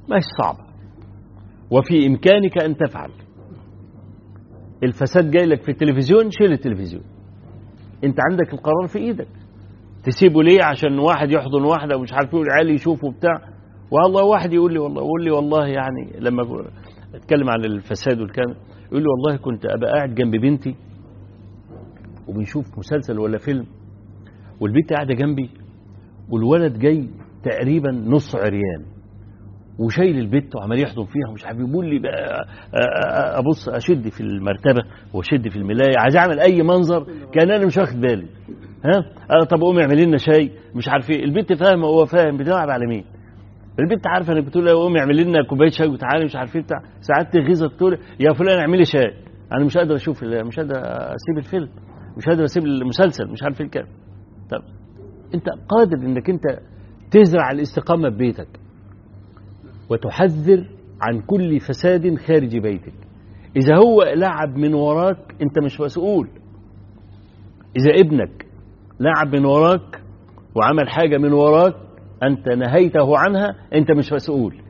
ما هي صعبة وفي إمكانك أن تفعل الفساد جاي لك في التلفزيون شيل التلفزيون انت عندك القرار في ايدك تسيبه ليه عشان واحد يحضن واحدة ومش عارف يقول عيالي يشوفوا بتاع والله واحد يقول لي والله يقول لي والله يعني لما اتكلم عن الفساد والكلام يقول لي والله كنت ابقى قاعد جنب بنتي وبنشوف مسلسل ولا فيلم والبنت قاعده جنبي والولد جاي تقريبا نص عريان وشايل البت وعمال يحضن فيها ومش عارف يقول لي بقى ابص اشد في المرتبه واشد في الملايه عايز اعمل اي منظر كان انا مش واخد بالي ها أنا طب قومي اعملي لنا شاي مش عارف ايه البنت فاهمه وهو فاهم بتلعب على مين البنت عارفه انك بتقول لها قومي اعملي لنا كوبايه شاي وتعالي مش عارف ايه بتاع ساعات تغيظها تقول يا فلان اعملي شاي انا مش قادر اشوف مش قادر اسيب الفيلم مش قادر اسيب المسلسل مش عارف ايه الكلام طب انت قادر انك انت تزرع الاستقامه في بيتك وتحذر عن كل فساد خارج بيتك إذا هو لعب من وراك أنت مش مسؤول إذا ابنك لعب من وراك وعمل حاجة من وراك أنت نهيته عنها أنت مش مسؤول